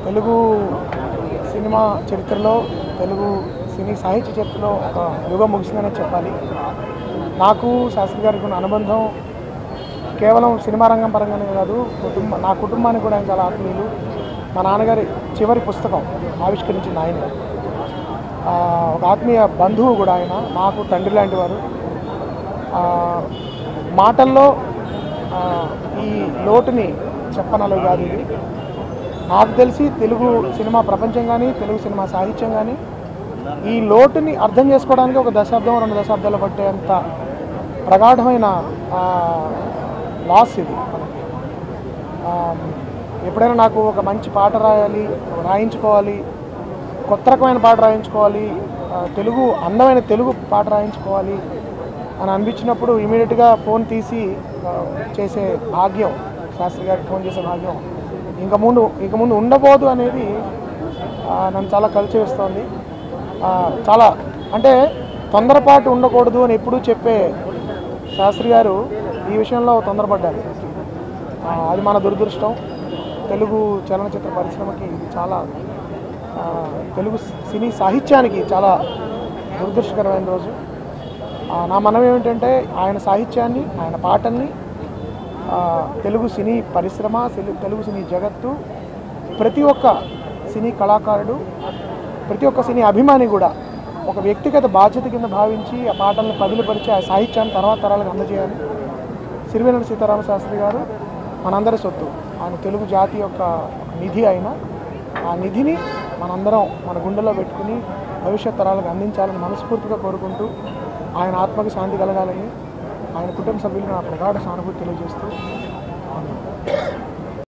Telugu cinema చరిత్రలో తెలుగు సినీ సాహిత్య చరిత్రలో ఒక యుగం ముగిసిందనే చెప్పాలి నాకు శాస్త్రి గారికి ఉన్న అనుబంధం కేవలం సినిమా రంగం పరంగానే కాదు కుటుంబ నా కుటుంబానికి కూడా ఆయన చాలా ఆత్మీయులు మా నాన్నగారి చివరి పుస్తకం ఆవిష్కరించింది ఆయన ఆ, ఒక ఆత్మీయ బంధువు కూడా ఆయన నాకు తండ్రి లాంటి వారు ఆ, మాటల్లో ఆ, ఈ లోటుని చెప్పనలో కాదు ఇది నాకు తెలిసి తెలుగు సినిమా ప్రపంచం కానీ తెలుగు సినిమా సాహిత్యం కానీ ఈ లోటుని అర్థం చేసుకోవడానికి ఒక దశాబ్దం రెండు దశాబ్దాలు పట్టేంత ప్రగాఢమైన లాస్ ఇది మనకి ఆ, ఎప్పుడైనా నాకు ఒక మంచి పాట రాయాలి రాయించుకోవాలి కొత్త రకమైన పాట రాయించుకోవాలి ఆ, తెలుగు అందమైన తెలుగు పాట రాయించుకోవాలి అని అనిపించినప్పుడు ఇమీడియట్గా ఫోన్ తీసి ఆ, చేసే భాగ్యం శాస్త్రి గారికి ఫోన్ చేసే భాగ్యం ఇంకా ముందు ఇక ముందు ఉండబోదు అనేది ఆ, నన్ను చాలా కలిచివేస్తోంది ఆ, చాలా అంటే తొందరపాటు ఉండకూడదు అని ఎప్పుడూ చెప్పే శాస్త్రి గారు ఈ విషయంలో తొందరపడ్డారు ఆ, అది మన దురదృష్టం తెలుగు చలనచిత్ర పరిశ్రమకి ఇది చాలా ఆ, తెలుగు సినీ సాహిత్యానికి చాలా దురదృష్టకరమైన రోజు ఆ, నా మనం ఏమిటంటే ఆయన సాహిత్యాన్ని ఆయన పాటల్ని ఆ, తెలుగు సినీ పరిశ్రమ సిని- తెలుగు సినీ జగత్తు ప్రతి ఒక్క సినీ కళాకారుడు ప్రతి ఒక్క సినీ అభిమాని కూడా ఒక వ్యక్తిగత బాధ్యత కింద భావించి ఆ పాటల్ని పదిలిపరిచి ఆ సాహిత్యాన్ని తర్వాత తరాలకు అందజేయాలి సిరివెన్నెల సీతారామ శాస్త్రి గారు మనందరి సొత్తు ఆయన తెలుగు జాతి యొక్క నిధి అయిన ఆ నిధిని మనందరం మన గుండెలో పెట్టుకుని భవిష్యత్ తరాలకు అందించాలని మనస్ఫూర్తిగా కోరుకుంటూ ఆయన ఆత్మకి శాంతి కలగాలని ఆయన కుటుంబ సభ్యులకు నా ప్రగాఢ సానుభూతి తెలియజేస్తూ